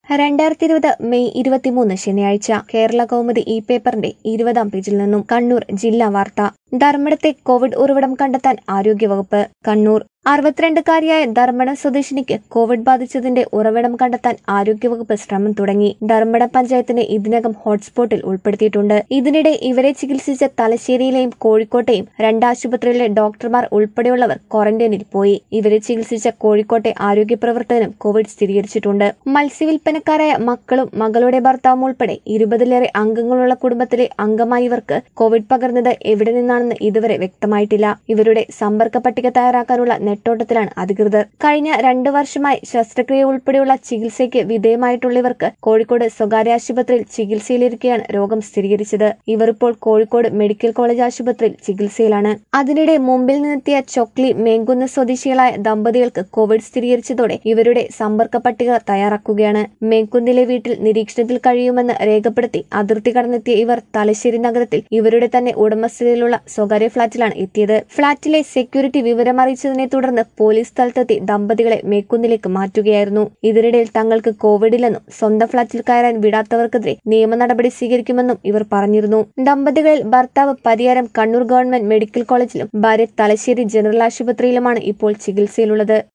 രണ്ടായിരത്തി ഇരുപത് മെയ് ഇരുപത്തിമൂന്ന് ശനിയാഴ്ച കേരള കൗമുദി ഇ പേപ്പറിന്റെ ഇരുപതാം പേജിൽ നിന്നും കണ്ണൂർ ജില്ലാ വാർത്ത ധർമ്മടത്തെ കോവിഡ് ഉറവിടം കണ്ടെത്താൻ ആരോഗ്യവകുപ്പ് കണ്ണൂർ അറുപത്തിരണ്ടുകാരിയായ ധർമ്മടം സ്വദേശിനിക്ക് കോവിഡ് ബാധിച്ചതിന്റെ ഉറവിടം കണ്ടെത്താൻ ആരോഗ്യവകുപ്പ് ശ്രമം തുടങ്ങി ധർമ്മടം പഞ്ചായത്തിനെ ഇതിനകം ഹോട്ട്സ്പോട്ടിൽ ഉൾപ്പെടുത്തിയിട്ടുണ്ട് ഇതിനിടെ ഇവരെ ചികിത്സിച്ച തലശ്ശേരിയിലെയും കോഴിക്കോട്ടെയും രണ്ട് ആശുപത്രിയിലെ ഡോക്ടർമാർ ഉൾപ്പെടെയുള്ളവർ ക്വാറന്റൈനിൽ പോയി ഇവരെ ചികിത്സിച്ച കോഴിക്കോട്ടെ ആരോഗ്യ പ്രവർത്തകനും കോവിഡ് സ്ഥിരീകരിച്ചിട്ടുണ്ട് മത്സ്യവിൽപ്പനക്കാരായ മക്കളും മകളുടെ ഭർത്താവും ഉൾപ്പെടെ ഇരുപതിലേറെ അംഗങ്ങളുള്ള കുടുംബത്തിലെ അംഗമായ ഇവർക്ക് കോവിഡ് പകർന്നത് എവിടെ നിന്നാണെന്ന് ഇതുവരെ വ്യക്തമായിട്ടില്ല ഇവരുടെ സമ്പർക്ക പട്ടിക തയ്യാറാക്കാനുള്ള നെട്ടോട്ടത്തിലാണ് അധികൃതർ കഴിഞ്ഞ രണ്ടു വർഷമായി ശസ്ത്രക്രിയ ഉൾപ്പെടെയുള്ള ചികിത്സയ്ക്ക് വിധേയമായിട്ടുള്ളവർക്ക് കോഴിക്കോട് സ്വകാര്യ ആശുപത്രിയിൽ ചികിത്സയിലിരിക്കെയാണ് രോഗം സ്ഥിരീകരിച്ചത് ഇവർ ഇപ്പോൾ കോഴിക്കോട് മെഡിക്കൽ കോളേജ് ആശുപത്രിയിൽ ചികിത്സയിലാണ് അതിനിടെ മുമ്പിൽ നിന്നെത്തിയ ചൊക്ലി മേങ്കുന്ന് സ്വദേശികളായ ദമ്പതികൾക്ക് കോവിഡ് സ്ഥിരീകരിച്ചതോടെ ഇവരുടെ സമ്പർക്ക പട്ടിക തയ്യാറാക്കുകയാണ് മേങ്കുന്നിലെ വീട്ടിൽ നിരീക്ഷണത്തിൽ കഴിയുമെന്ന് രേഖപ്പെടുത്തി അതിർത്തി കടന്നെത്തിയ ഇവർ തലശ്ശേരി നഗരത്തിൽ ഇവരുടെ തന്നെ ഉടമസ്ഥതയിലുള്ള സ്വകാര്യ ഫ്ളാറ്റിലാണ് എത്തിയത് ഫ്ളാറ്റിലെ സെക്യൂരിറ്റി വിവരമറിയിച്ചതിനെ തുടർന്ന് പോലീസ് സ്ഥലത്തെത്തി ദമ്പതികളെ മേക്കുന്നിലേക്ക് മാറ്റുകയായിരുന്നു ഇതിനിടയിൽ തങ്ങൾക്ക് കോവിഡില്ലെന്നും സ്വന്തം ഫ്ളാറ്റിൽ കയറാൻ വിടാത്തവർക്കെതിരെ നിയമ നടപടി സ്വീകരിക്കുമെന്നും ഇവർ പറഞ്ഞിരുന്നു ദമ്പതികളിൽ ഭർത്താവ് പരിയാരം കണ്ണൂർ ഗവൺമെന്റ് മെഡിക്കൽ കോളേജിലും ഭാര്യ തലശ്ശേരി ജനറൽ ആശുപത്രിയിലുമാണ് ഇപ്പോൾ ചികിത്സയിലുള്ളത്